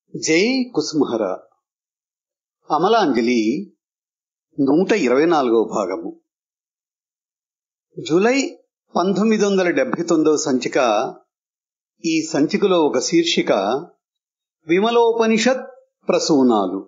జై కుసుమహర అమలాంజలి నూట ఇరవై నాలుగవ భాగము జూలై పంతొమ్మిది వందల డెబ్బై తొమ్మిదవ సంచిక ఈ సంచికలో ఒక శీర్షిక విమలోపనిషత్ ప్రసూనాలు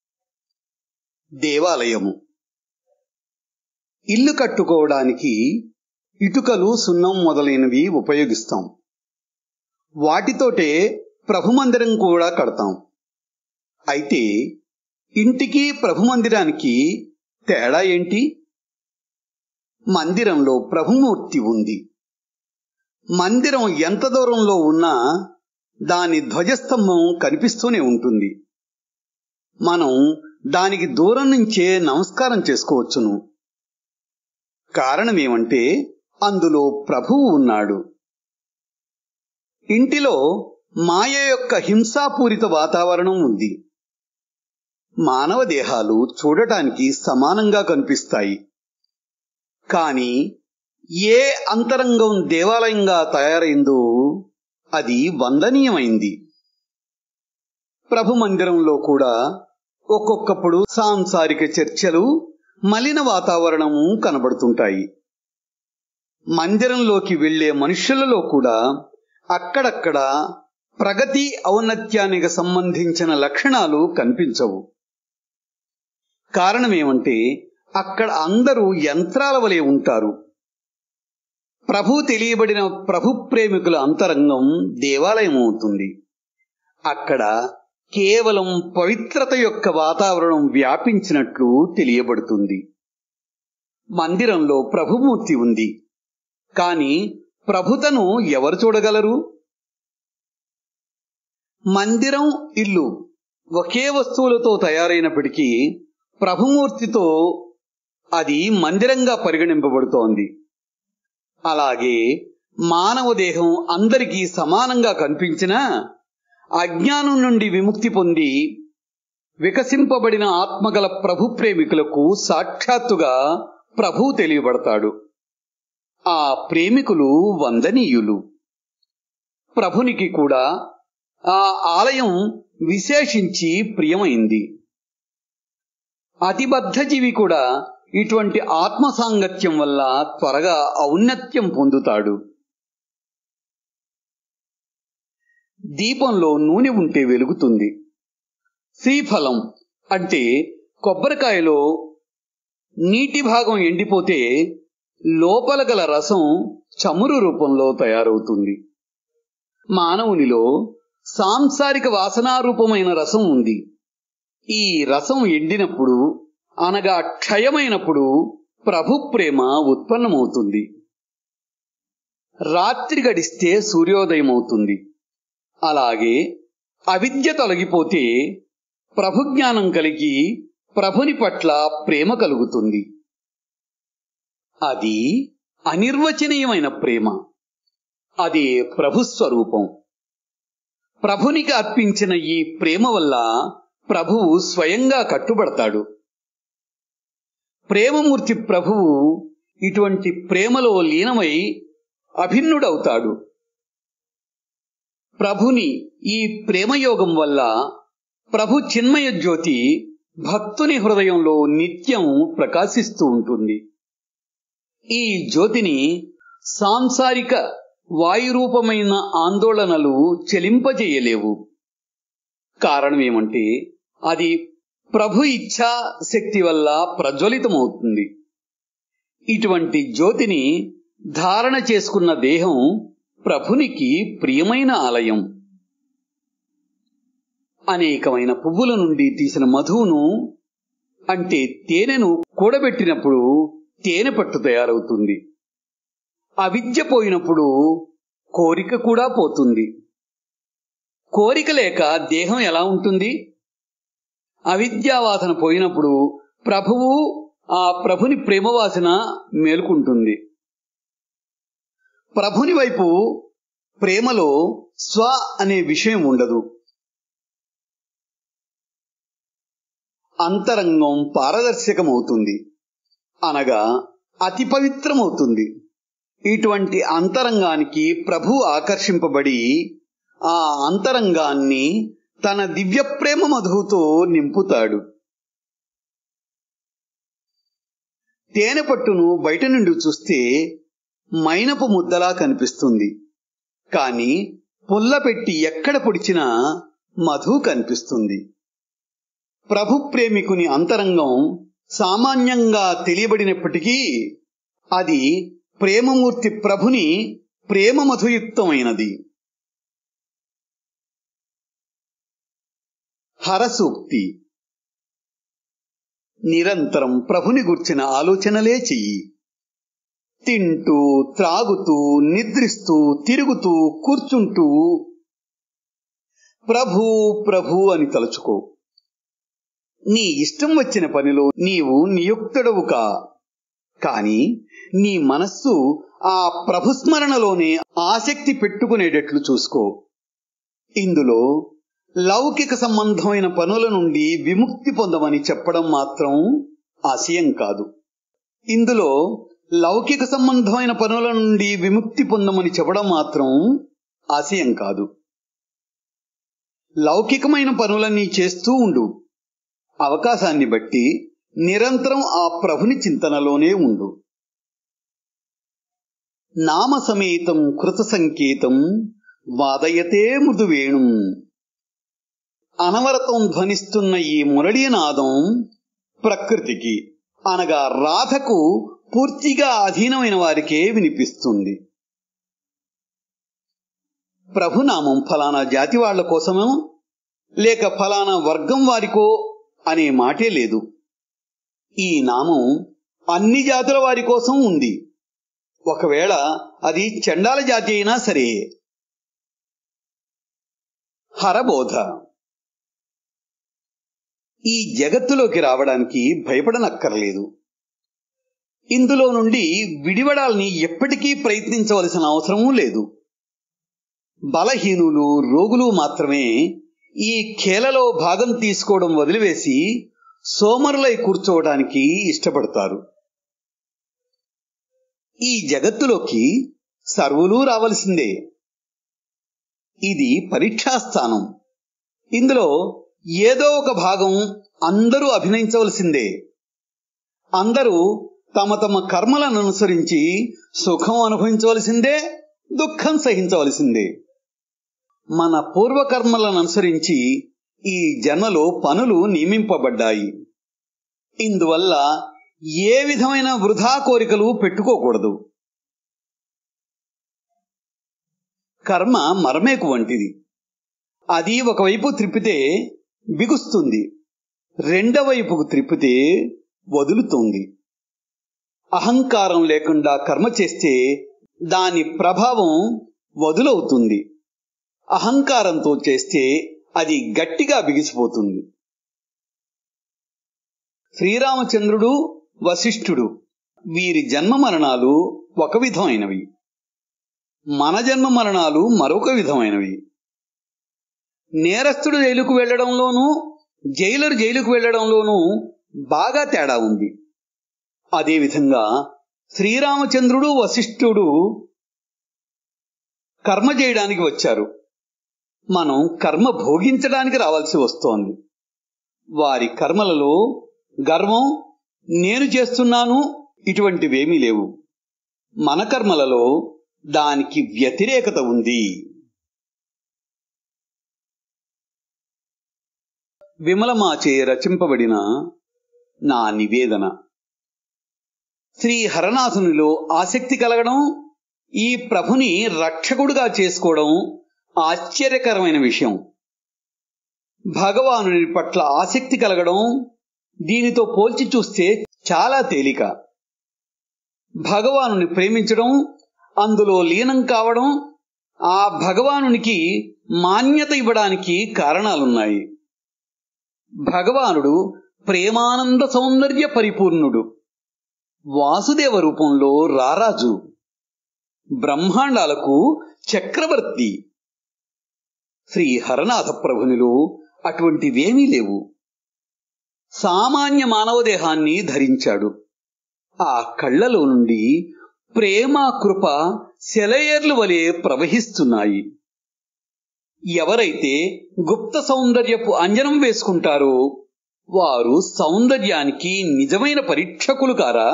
దేవాలయము ఇల్లు కట్టుకోవడానికి ఇటుకలు సున్నం మొదలైనవి ఉపయోగిస్తాం వాటితోటే ప్రభుమందిరం కూడా కడతాం అయితే ఇంటికి ప్రభుమందిరానికి తేడా ఏంటి మందిరంలో ప్రభుమూర్తి ఉంది మందిరం ఎంత దూరంలో ఉన్నా దాని ధ్వజస్తంభం కనిపిస్తూనే ఉంటుంది మనం దానికి దూరం నుంచే నమస్కారం చేసుకోవచ్చును కారణమేమంటే అందులో ప్రభువు ఉన్నాడు ఇంటిలో మాయ యొక్క హింసాపూరిత వాతావరణం ఉంది మానవ దేహాలు చూడటానికి సమానంగా కనిపిస్తాయి కాని ఏ అంతరంగం దేవాలయంగా తయారైందో అది వందనీయమైంది ప్రభు మందిరంలో కూడా ఒక్కొక్కప్పుడు సాంసారిక చర్చలు మలిన వాతావరణము కనబడుతుంటాయి మందిరంలోకి వెళ్లే మనుషులలో కూడా అక్కడక్కడ ప్రగతి ఔన్నత్యానికి సంబంధించిన లక్షణాలు కనిపించవు కారణమేమంటే అక్కడ అందరూ యంత్రాల వలె ఉంటారు ప్రభు తెలియబడిన ప్రభు ప్రేమికుల అంతరంగం దేవాలయం అవుతుంది అక్కడ కేవలం పవిత్రత యొక్క వాతావరణం వ్యాపించినట్లు తెలియబడుతుంది మందిరంలో ప్రభుమూర్తి ఉంది కాని ప్రభుతను ఎవరు చూడగలరు మందిరం ఇల్లు ఒకే వస్తువులతో తయారైనప్పటికీ ప్రభుమూర్తితో అది మందిరంగా పరిగణింపబడుతోంది అలాగే మానవ దేహం అందరికీ సమానంగా కనిపించినా అజ్ఞానం నుండి విముక్తి పొంది వికసింపబడిన ఆత్మగల ప్రభు ప్రేమికులకు సాక్షాత్తుగా ప్రభు తెలియబడతాడు ఆ ప్రేమికులు వందనీయులు ప్రభునికి కూడా ఆ ఆలయం విశేషించి ప్రియమైంది అతిబద్ధజీవి కూడా ఇటువంటి ఆత్మ సాంగత్యం వల్ల త్వరగా ఔన్నత్యం పొందుతాడు దీపంలో నూనె ఉంటే వెలుగుతుంది శ్రీఫలం అంటే కొబ్బరికాయలో నీటి భాగం ఎండిపోతే లోపల గల రసం చమురు రూపంలో తయారవుతుంది మానవునిలో సాంసారిక వాసనారూపమైన రసం ఉంది ఈ రసం ఎండినప్పుడు అనగా క్షయమైనప్పుడు ప్రభు ప్రేమ ఉత్పన్నమవుతుంది రాత్రి గడిస్తే సూర్యోదయం అవుతుంది అలాగే అవిద్య తొలగిపోతే ప్రభుజ్ఞానం కలిగి ప్రభుని పట్ల ప్రేమ కలుగుతుంది అది అనిర్వచనీయమైన ప్రేమ అదే ప్రభుస్వరూపం ప్రభునికి అర్పించిన ఈ ప్రేమ వల్ల ప్రభువు స్వయంగా కట్టుబడతాడు ప్రేమమూర్తి ప్రభువు ఇటువంటి ప్రేమలో లీనమై అభిన్నుడవుతాడు ప్రభుని ఈ ప్రేమయోగం వల్ల ప్రభు చిన్మయ జ్యోతి భక్తుని హృదయంలో నిత్యం ప్రకాశిస్తూ ఉంటుంది ఈ జ్యోతిని సాంసారిక వాయురూపమైన ఆందోళనలు చెలింపజేయలేవు కారణమేమంటే అది ప్రభు ఇచ్ఛా శక్తి వల్ల ప్రజ్వలితమవుతుంది ఇటువంటి జ్యోతిని ధారణ చేసుకున్న దేహం ప్రభునికి ప్రియమైన ఆలయం అనేకమైన పువ్వుల నుండి తీసిన మధువును అంటే తేనెను కూడబెట్టినప్పుడు తేనె పట్టు తయారవుతుంది అవిద్య పోయినప్పుడు కోరిక కూడా పోతుంది కోరిక లేక దేహం ఎలా ఉంటుంది అవిద్యావాసన పోయినప్పుడు ప్రభువు ఆ ప్రభుని ప్రేమవాసన మేలుకుంటుంది ప్రభుని వైపు ప్రేమలో స్వ అనే విషయం ఉండదు అంతరంగం పారదర్శకమవుతుంది అనగా అతి పవిత్రమవుతుంది ఇటువంటి అంతరంగానికి ప్రభు ఆకర్షింపబడి ఆ అంతరంగాన్ని తన దివ్య ప్రేమ మధువుతో నింపుతాడు తేనె పట్టును బయట నుండి చూస్తే మైనపు ముద్దలా కనిపిస్తుంది కాని పుల్ల పెట్టి ఎక్కడ పొడిచినా మధు కనిపిస్తుంది ప్రభు ప్రేమికుని అంతరంగం సామాన్యంగా తెలియబడినప్పటికీ అది ప్రేమమూర్తి ప్రభుని ప్రేమ మధుయుక్తమైనది హరసూక్తి నిరంతరం ప్రభుని గుర్చిన ఆలోచనలే చెయ్యి తింటూ త్రాగుతూ నిద్రిస్తూ తిరుగుతూ కూర్చుంటూ ప్రభు ప్రభు అని తలుచుకో నీ ఇష్టం వచ్చిన పనిలో నీవు నియుక్తుడవు కా కాని నీ మనస్సు ఆ ప్రభుస్మరణలోనే ఆసక్తి పెట్టుకునేటట్లు చూసుకో ఇందులో లౌకిక సంబంధమైన పనుల నుండి విముక్తి పొందమని చెప్పడం మాత్రం ఆశయం కాదు ఇందులో లౌకిక సంబంధమైన పనుల నుండి విముక్తి పొందమని చెప్పడం మాత్రం ఆశయం కాదు లౌకికమైన పనులన్నీ చేస్తూ ఉండు అవకాశాన్ని బట్టి నిరంతరం ఆ ప్రభుని చింతనలోనే ఉండు నామ సమేతం కృత సంకేతం వాదయతే మృదువేణుం అనవరతం ధ్వనిస్తున్న ఈ మురళీనాదం ప్రకృతికి అనగా రాధకు పూర్తిగా అధీనమైన వారికే వినిపిస్తుంది ప్రభునామం ఫలానా జాతి వాళ్ల కోసమో లేక ఫలానా వర్గం వారికో అనే మాటే లేదు ఈ నామం అన్ని జాతుల వారి కోసం ఉంది ఒకవేళ అది చండాల జాతి అయినా సరే హరబోధ ఈ జగత్తులోకి రావడానికి భయపడనక్కర్లేదు ఇందులో నుండి విడివడాలని ఎప్పటికీ ప్రయత్నించవలసిన అవసరమూ లేదు బలహీనులు రోగులు మాత్రమే ఈ ఖేలలో భాగం తీసుకోవడం వదిలివేసి సోమరులై కూర్చోవడానికి ఇష్టపడతారు ఈ జగత్తులోకి సర్వులు రావలసిందే ఇది పరీక్షాస్థానం ఇందులో ఏదో ఒక భాగం అందరూ అభినయించవలసిందే అందరూ తమ తమ కర్మలను అనుసరించి సుఖం అనుభవించవలసిందే దుఃఖం సహించవలసిందే మన పూర్వకర్మలను అనుసరించి ఈ జన్మలో పనులు నియమింపబడ్డాయి ఇందువల్ల ఏ విధమైన వృధా కోరికలు పెట్టుకోకూడదు కర్మ మరమేకు వంటిది అది ఒకవైపు త్రిప్పితే బిగుస్తుంది రెండవ వైపుకు త్రిప్పితే వదులుతుంది అహంకారం లేకుండా కర్మ చేస్తే దాని ప్రభావం వదులవుతుంది అహంకారంతో చేస్తే అది గట్టిగా బిగిసిపోతుంది శ్రీరామచంద్రుడు వశిష్ఠుడు వీరి జన్మ మరణాలు ఒక విధమైనవి మన జన్మ మరణాలు మరొక విధమైనవి నేరస్తుడు జైలుకు వెళ్లడంలోనూ జైలరు జైలుకు వెళ్లడంలోనూ బాగా తేడా ఉంది అదేవిధంగా శ్రీరామచంద్రుడు వశిష్ఠుడు కర్మ చేయడానికి వచ్చారు మనం కర్మ భోగించడానికి రావాల్సి వస్తోంది వారి కర్మలలో గర్వం నేను చేస్తున్నాను ఇటువంటివేమీ లేవు మన కర్మలలో దానికి వ్యతిరేకత ఉంది విమలమాచే రచింపబడిన నా నివేదన శ్రీ హరనాథునిలో ఆసక్తి కలగడం ఈ ప్రభుని రక్షకుడుగా చేసుకోవడం ఆశ్చర్యకరమైన విషయం భగవానుని పట్ల ఆసక్తి కలగడం దీనితో పోల్చి చూస్తే చాలా తేలిక భగవానుని ప్రేమించడం అందులో లీనం కావడం ఆ భగవానునికి మాన్యత ఇవ్వడానికి కారణాలున్నాయి భగవానుడు ప్రేమానంద సౌందర్య పరిపూర్ణుడు వాసుదేవ రూపంలో రారాజు బ్రహ్మాండాలకు చక్రవర్తి శ్రీ హరనాథ ప్రభునిలో అటువంటివేమీ లేవు సామాన్య మానవ దేహాన్ని ధరించాడు ఆ కళ్లలో నుండి ప్రేమ కృప సెలయేర్లు వలె ప్రవహిస్తున్నాయి ఎవరైతే గుప్త సౌందర్యపు అంజనం వేసుకుంటారో వారు సౌందర్యానికి నిజమైన పరీక్షకులు కారా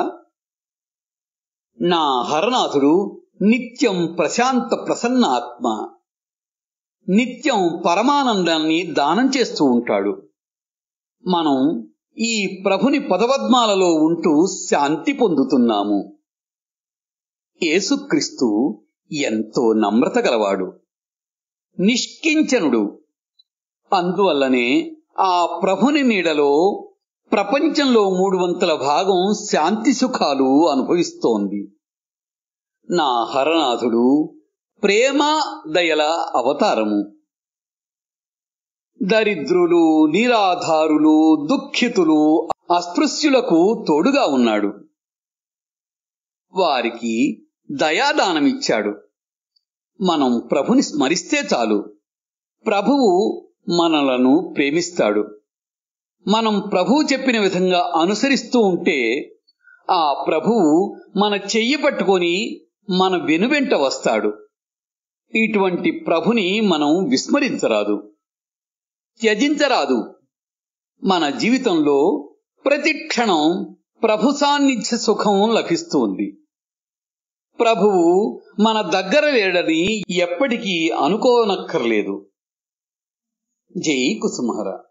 నా హరనాథుడు నిత్యం ప్రశాంత ప్రసన్న ఆత్మ నిత్యం పరమానందాన్ని దానం చేస్తూ ఉంటాడు మనం ఈ ప్రభుని పదవద్మాలలో ఉంటూ శాంతి పొందుతున్నాము యేసుక్రీస్తు ఎంతో నమ్రత గలవాడు నిష్కించనుడు అందువల్లనే ఆ ప్రభుని నీడలో ప్రపంచంలో మూడు వంతుల భాగం శాంతి సుఖాలు అనుభవిస్తోంది నా హరనాథుడు ప్రేమ దయల అవతారము దరిద్రులు నిరాధారులు దుఃఖితులు అస్పృశ్యులకు తోడుగా ఉన్నాడు వారికి దయాదానమిచ్చాడు మనం ప్రభుని స్మరిస్తే చాలు ప్రభువు మనలను ప్రేమిస్తాడు మనం ప్రభువు చెప్పిన విధంగా అనుసరిస్తూ ఉంటే ఆ ప్రభువు మన చెయ్యి పట్టుకొని మన వెనువెంట వస్తాడు ఇటువంటి ప్రభుని మనం విస్మరించరాదు త్యజించరాదు మన జీవితంలో ప్రతి క్షణం ప్రభు సాన్నిధ్య సుఖం లభిస్తుంది ప్రభువు మన దగ్గర లేడని ఎప్పటికీ అనుకోనక్కర్లేదు జై కుసుమహర